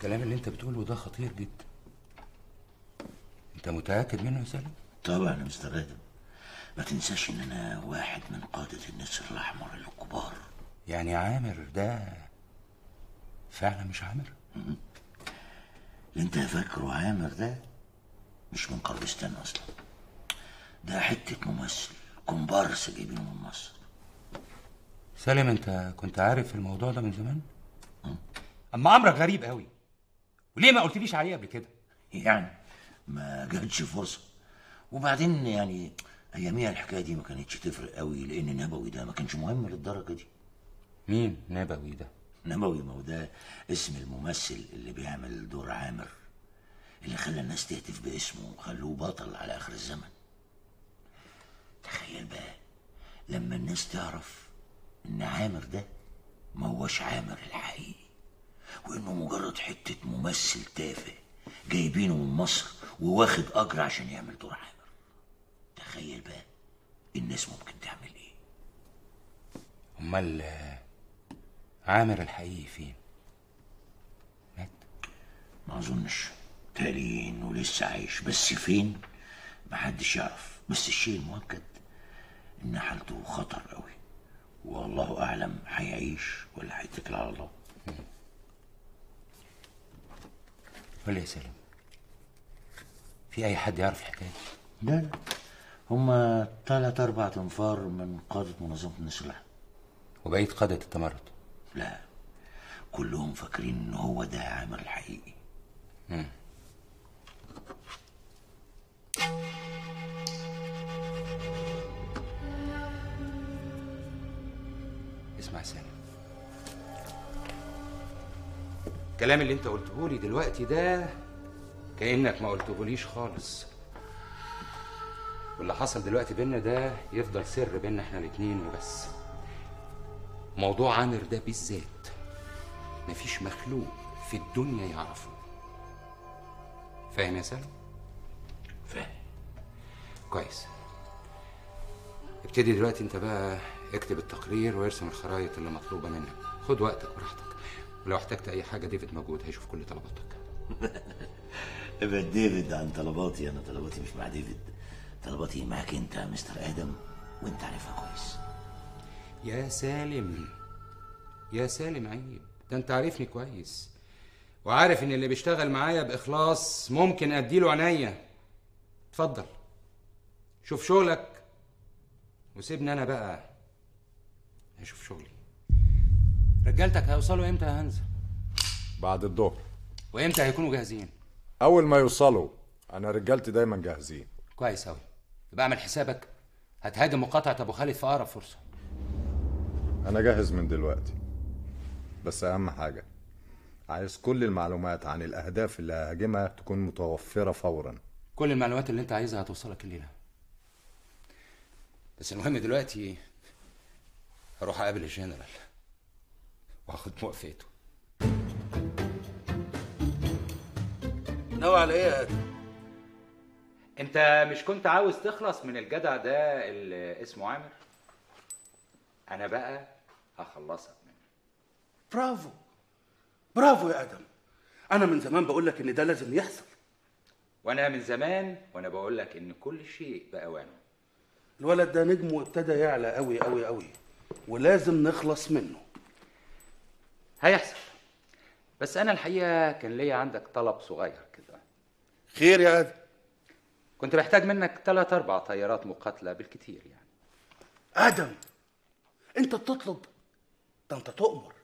الكلام اللي انت بتقوله ده خطير جدا انت متاكد منه يا سالم طبعا يا مستر ادم ما تنساش ان انا واحد من قادة النسر الاحمر الكبار يعني عامر ده فعلا مش عامر اللي انت فاكره عامر ده مش من قربستان اصلا ده حتة ممثل كومبارس جايبينه من مصر سالم انت كنت عارف الموضوع ده من زمان اما عمرك غريب قوي وليه ما قلتليش عليه قبل كده يعني ما جاتش فرصة وبعدين يعني اياميها الحكاية دي ما كانتش تفرق قوي لان نبوي ده ما كانش مهم للدرجة دي مين نبوي ده نبوي ما هو ده اسم الممثل اللي بيعمل دور عامر اللي خلى الناس تهتف باسمه وخلوه بطل على اخر الزمن تخيل بقى لما الناس تعرف ان عامر ده ما هوش عامر الحقيقي وانه مجرد حتة ممثل تافه جايبينه من مصر وواخد اجر عشان يعمل دور عامر تخيل بقى الناس ممكن تعمل ايه امال آه، عامر الحقيقي فين مات ما اظنش تالي انه لسه عايش بس فين محدش يعرف بس الشيء المؤكد ان حالته خطر قوي والله اعلم هيعيش ولا هيتكل على الله قول لي يا سالم في اي حد يعرف الحكايه دي لا لا هما تلات اربع تنفار من قادة منظمة النسر الأحمر وبقيه قاده التمرد لا كلهم فاكرين ان هو ده عامر الحقيقي اسمع يا سالم الكلام اللي انت قلته لي دلوقتي ده كانك ما قلتهوليش خالص واللي حصل دلوقتي بينا ده يفضل سر بينا احنا الاتنين وبس موضوع عامر ده بالذات مفيش مخلوق في الدنيا يعرفه فاهم يا سالم فاهم كويس ابتدي دلوقتي انت بقى اكتب التقرير وارسم الخرايط اللي مطلوبه منك خد وقتك براحتك ولو احتجت اي حاجه ديفيد موجود هيشوف كل طلباتك ابعد ديفيد عن طلباتي انا طلباتي مش مع ديفيد طلباتي معاك انت يا مستر ادم وانت عارفها كويس يا سالم يا سالم عيب ده انت عارفني كويس وعارف ان اللي بيشتغل معايا باخلاص ممكن اديله عينيا اتفضل شوف شغلك وسيبني انا بقى اشوف شغلي رجالتك هيوصلوا امتى يا هنزة بعد الظهر وامتى هيكونوا جاهزين اول ما يوصلوا انا رجالتي دايما جاهزين كويس اوي يبقى اعمل حسابك هتهاجم مقاطعة ابو خالد في اقرب فرصة انا جاهز من دلوقتي بس اهم حاجه عايز كل المعلومات عن الاهداف اللي ههاجمها تكون متوفره فورا كل المعلومات اللي انت عايزها هتوصلك الليلة بس المهم دلوقتي هروح اقابل الجنرال واخد موافقته ناوي على ايه يا ادم انت مش كنت عاوز تخلص من الجدع ده اللي اسمه عامر انا بقى هخلصك منه برافو برافو يا ادم انا من زمان بقول لك ان ده لازم يحصل وانا من زمان وانا بقول لك ان كل شيء باوانه الولد ده نجمه ابتدى يعلى قوي قوي قوي ولازم نخلص منه هيحصل بس انا الحقيقه كان ليا عندك طلب صغير كده خير يا ادم كنت محتاج منك ثلاث اربع طيارات مقاتله بالكتير يعني ادم انت بتطلب ده انت تؤمر